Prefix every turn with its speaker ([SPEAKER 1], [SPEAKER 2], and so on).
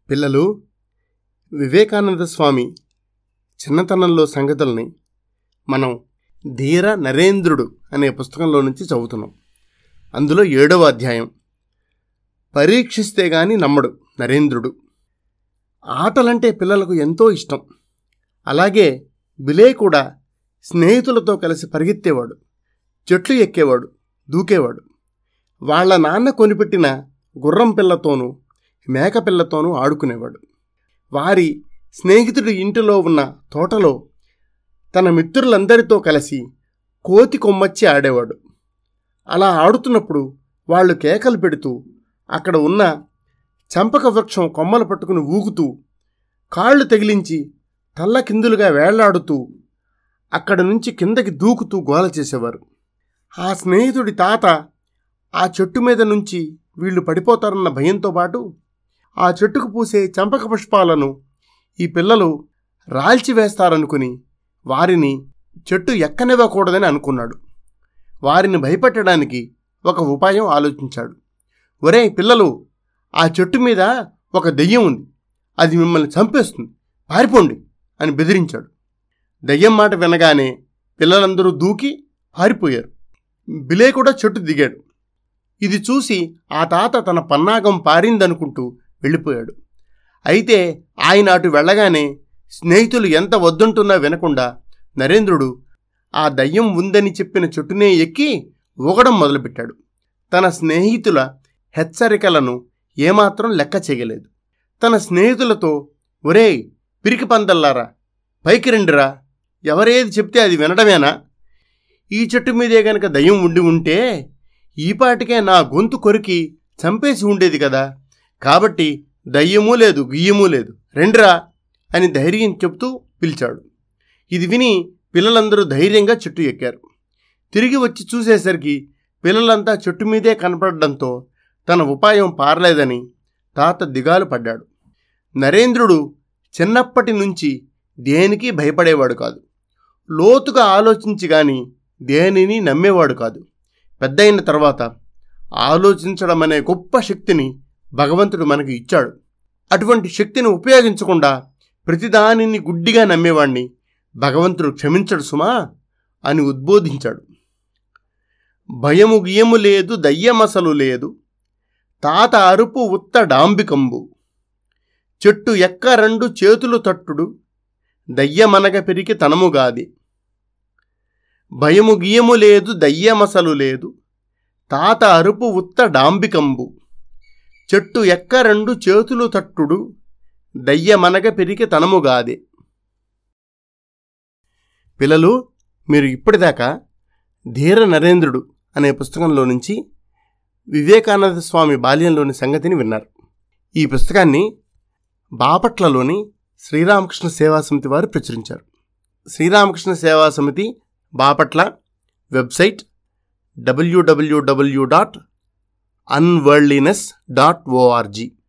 [SPEAKER 1] పిల్లలు వివేకానంద స్వామి చిన్నతనంలో సంగతుల్ని మనం ధీర నరేంద్రుడు అనే పుస్తకంలో నుంచి చదువుతున్నాం అందులో ఏడవ అధ్యాయం పరీక్షిస్తే గాని నమ్మడు నరేంద్రుడు ఆటలంటే పిల్లలకు ఎంతో ఇష్టం అలాగే బిలే కూడా స్నేహితులతో కలిసి పరిగెత్తేవాడు చెట్లు ఎక్కేవాడు దూకేవాడు వాళ్ళ నాన్న కొనిపెట్టిన గుర్రం పిల్లతోనూ మేక పిల్లతోనూ ఆడుకునేవాడు వారి స్నేహితుడి ఇంటిలో ఉన్న తోటలో తన మిత్రులందరితో కలిసి కోతి కొమ్మచ్చి ఆడేవాడు అలా ఆడుతున్నప్పుడు వాళ్ళు కేకలు పెడుతూ అక్కడ ఉన్న చంపక వృక్షం కొమ్మలు పట్టుకుని ఊగుతూ కాళ్ళు తగిలించి తల్ల కిందులుగా వేళ్లాడుతూ అక్కడి నుంచి కిందకి దూకుతూ గోల చేసేవారు ఆ స్నేహితుడి తాత ఆ చెట్టు మీద నుంచి వీళ్ళు పడిపోతారన్న భయంతో పాటు ఆ చెట్టుకు పూసే చంపక పుష్పాలను ఈ పిల్లలు రాల్చివేస్తారనుకుని వారిని చెట్టు ఎక్కనివ్వకూడదని అనుకున్నాడు వారిని భయపెట్టడానికి ఒక ఉపాయం ఆలోచించాడు ఒరే పిల్లలు ఆ చెట్టు మీద ఒక దెయ్యం ఉంది అది మిమ్మల్ని చంపేస్తుంది పారిపోండి అని బెదిరించాడు దయ్యం మాట వినగానే పిల్లలందరూ దూకి పారిపోయారు బిలే కూడా చెట్టు దిగాడు ఇది చూసి ఆ తాత తన పన్నాగం పారిందనుకుంటూ వెళ్ళిపోయాడు అయితే ఆయన అటు వెళ్ళగానే స్నేహితులు ఎంత వద్దంటున్నా వినకుండా నరేంద్రుడు ఆ దయ్యం ఉందని చెప్పిన చెట్టునే ఎక్కి ఊగడం మొదలుపెట్టాడు తన స్నేహితుల హెచ్చరికలను ఏమాత్రం లెక్క చేయలేదు తన స్నేహితులతో ఒరేయ్ పిరికి పందల్లారా పైకి రండిరా ఎవరేది చెప్తే అది వినడమేనా ఈ చెట్టు మీదే గనక దయ్యం ఉండి ఉంటే ఈపాటికే నా గొంతు కొరికి చంపేసి ఉండేది కదా కాబట్టి దయ్యమూ లేదు గుయ్యమూ లేదు రెండ్రా అని ధైర్యం చెప్తూ పిలిచాడు ఇది విని పిల్లలందరూ ధైర్యంగా చెట్టు ఎక్కారు తిరిగి వచ్చి చూసేసరికి పిల్లలంతా చెట్టు మీదే కనపడడంతో తన ఉపాయం పారలేదని తాత దిగాలు పడ్డాడు నరేంద్రుడు చిన్నప్పటి నుంచి దేనికి భయపడేవాడు కాదు లోతుగా ఆలోచించి గాని దేనిని నమ్మేవాడు కాదు పెద్దయిన తర్వాత ఆలోచించడం అనే గొప్ప శక్తిని భగవంతుడు మనకు ఇచ్చాడు అటువంటి శక్తిని ఉపయోగించకుండా ప్రతిదానిని గుడ్డిగా నమ్మేవాణ్ణి భగవంతుడు క్షమించడు సుమా అని ఉద్బోధించాడు భయము గియము లేదు దయ్యమసలు లేదు తాత అరుపు ఉత్త డాంబికంబు చెట్టు ఎక్క రెండు చేతులు తట్టుడు దయ్యమనగ పెరిగి తనముగాది భయము గియము లేదు దయ్యమసలు లేదు తాత అరుపు ఉత్త డాంబికంబు చెట్టు ఎక్క రెండు చేతులు తట్టుడు దయ్యమనగ పెరిగి తనముగాదే పిల్లలు మీరు ఇప్పటిదాకా ధీర నరేంద్రుడు అనే పుస్తకంలో నుంచి వివేకానంద స్వామి బాల్యంలోని సంగతిని విన్నారు ఈ పుస్తకాన్ని బాపట్లలోని శ్రీరామకృష్ణ సేవా సమితి వారు ప్రచురించారు Sri Ramakrishna Seva Samithi Bapatla website WWW dot unworldliness dot ORG